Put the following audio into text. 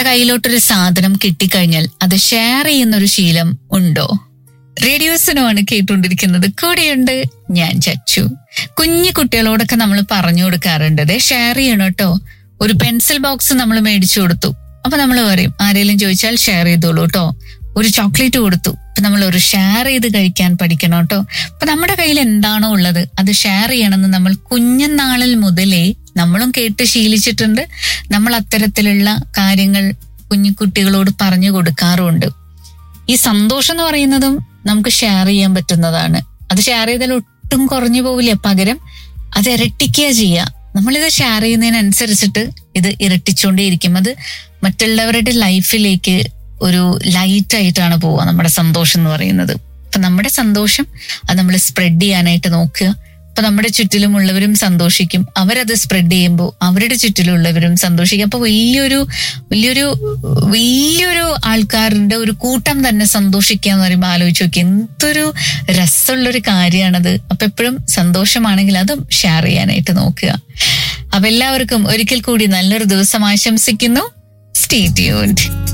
കയ്യിലോട്ടൊരു സാധനം കിട്ടിക്കഴിഞ്ഞാൽ അത് ഷെയർ ചെയ്യുന്ന ഒരു ശീലം ഉണ്ടോ റേഡിയോസിനുമാണ് കേട്ടുകൊണ്ടിരിക്കുന്നത് കൂടെയുണ്ട് ഞാൻ ചച്ചു കുഞ്ഞു കുട്ടികളോടൊക്കെ നമ്മൾ പറഞ്ഞു കൊടുക്കാറുണ്ട് ദേ ഷെയർ ചെയ്യണം കേട്ടോ ഒരു പെൻസിൽ ബോക്സ് നമ്മൾ മേടിച്ചു കൊടുത്തു അപ്പൊ നമ്മൾ പറയും ആരെങ്കിലും ചോദിച്ചാൽ ഷെയർ ചെയ്തോളൂ കേട്ടോ ഒരു ചോക്ലേറ്റ് കൊടുത്തു അപ്പൊ നമ്മൾ ഒരു ഷെയർ ചെയ്ത് കഴിക്കാൻ പഠിക്കണം കേട്ടോ അപ്പൊ നമ്മുടെ കയ്യിൽ എന്താണോ ഉള്ളത് അത് ഷെയർ ചെയ്യണമെന്ന് നമ്മൾ കുഞ്ഞനാളിൽ മുതലേ നമ്മളും കേട്ട് ശീലിച്ചിട്ടുണ്ട് നമ്മൾ അത്തരത്തിലുള്ള കാര്യങ്ങൾ കുഞ്ഞു കുട്ടികളോട് പറഞ്ഞു കൊടുക്കാറുമുണ്ട് ഈ സന്തോഷം എന്ന് പറയുന്നതും നമുക്ക് ഷെയർ ചെയ്യാൻ പറ്റുന്നതാണ് അത് ഷെയർ ചെയ്താൽ ഒട്ടും കുറഞ്ഞു പോവില്ല പകരം അത് ഇരട്ടിക്കുക ചെയ്യുക നമ്മളിത് ഷെയർ ചെയ്യുന്നതിനനുസരിച്ചിട്ട് ഇത് ഇരട്ടിച്ചുകൊണ്ടേയിരിക്കും അത് മറ്റുള്ളവരുടെ ലൈഫിലേക്ക് ഒരു ലൈറ്റ് ആയിട്ടാണ് പോവുക നമ്മുടെ സന്തോഷം എന്ന് പറയുന്നത് അപ്പൊ നമ്മുടെ സന്തോഷം അത് നമ്മൾ സ്പ്രെഡ് ചെയ്യാനായിട്ട് നോക്കുക അപ്പൊ നമ്മുടെ ചുറ്റിലുമുള്ളവരും സന്തോഷിക്കും അവരത് സ്പ്രെഡ് ചെയ്യുമ്പോൾ അവരുടെ ചുറ്റിലുള്ളവരും സന്തോഷിക്കും അപ്പൊ വലിയൊരു വലിയൊരു വലിയൊരു ആൾക്കാരുടെ ഒരു കൂട്ടം തന്നെ സന്തോഷിക്കുക എന്ന് പറയുമ്പോൾ ആലോചിച്ച് നോക്കി എന്തൊരു രസമുള്ളൊരു കാര്യമാണത് അപ്പൊ എപ്പോഴും സന്തോഷമാണെങ്കിൽ അതും ഷെയർ ചെയ്യാനായിട്ട് നോക്കുക അപ്പൊ എല്ലാവർക്കും ഒരിക്കൽ കൂടി നല്ലൊരു ദിവസം ആശംസിക്കുന്നു സ്റ്റേ ട്യൂൺഡ്